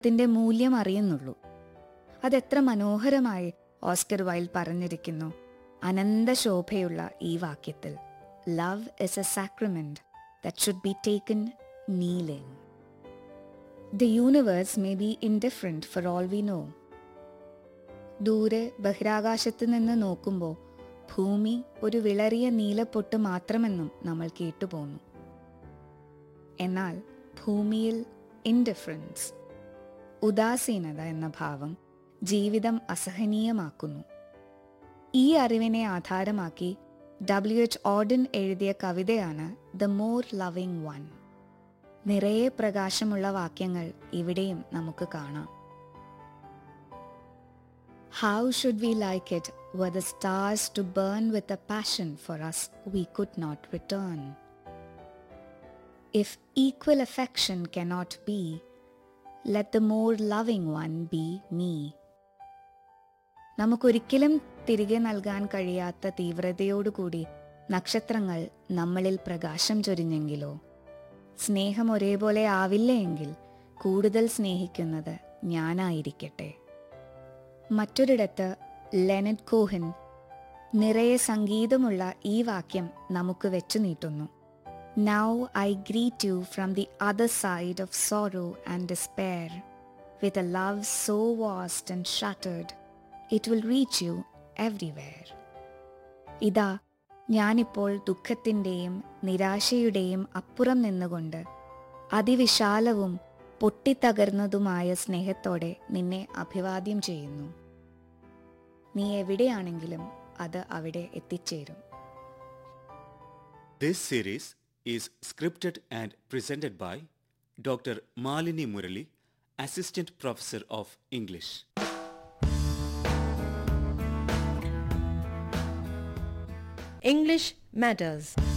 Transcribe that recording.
ത്തിന്റെ മൂല്യം അറിയുന്നുള്ളൂ അതെത്ര മനോഹരമായി ഓസ്കർ വൈൽഡ് പറഞ്ഞിരിക്കുന്നു അനന്തശോഭയുള്ള ഈ വാക്യത്തിൽ love is A sacrament that should be taken kneeling the universe may be indifferent for all we know ദൂരെ ബഹിരാകാശത്ത് നിന്ന് നോക്കുമ്പോൾ ഭൂമി ഒരു വിളറിയ നീലപ്പൊട്ട് മാത്രമെന്നും നമ്മൾ കേട്ടുപോന്നു എന്നാൽ ഭൂമിയിൽ ഇൻഡിഫറൻസ് ഉദാസീനത എന്ന ഭാവം ജീവിതം അസഹനീയമാക്കുന്നു ഈ അറിവിനെ ആധാരമാക്കി ഡബ്ല്യു എച്ച് ഓർഡൻ എഴുതിയ കവിതയാണ് ദ മോർ ലവിംഗ് വൺ നിറയെ പ്രകാശമുള്ള വാക്യങ്ങൾ ഇവിടെയും നമുക്ക് കാണാം how should we like it were the stars to burn with a passion for us we could not return. If equal affection cannot be, let the more loving one be me. നമുക്കൊരിക്കലും തിരികെ നൽകാൻ കഴിയാത്ത തീവ്രതയോടുകൂടി നക്ഷത്രങ്ങൾ നമ്മളിൽ പ്രകാശം ചൊരിഞ്ഞെങ്കിലോ സ്നേഹം ഒരേപോലെ ആവില്ല എങ്കിൽ കൂടുതൽ സ്നേഹിക്കുന്നത് ഞാനായിരിക്കട്ടെ മറ്റൊരിടത്ത് ലെനഡ് കോഹൻ നിറയെ സംഗീതമുള്ള ഈ വാക്യം നമുക്ക് വെച്ചു നീട്ടുന്നു now I greet you from the other side of sorrow and despair with a love so vast and ഷട്ടേഡ് it will reach U everywhere ഇതാ ഞാനിപ്പോൾ ദുഃഖത്തിൻ്റെയും നിരാശയുടെയും അപ്പുറം നിന്നുകൊണ്ട് അതിവിശാലവും പൊട്ടിത്തകർന്നതുമായ സ്നേഹത്തോടെ നിന്നെ അഭിവാദ്യം ചെയ്യുന്നു നീ എവിടെയാണെങ്കിലും അത് അവിടെ എത്തിച്ചേരും This series is scripted and presented by Dr. Malini Murali, Assistant Professor of English. English Matters.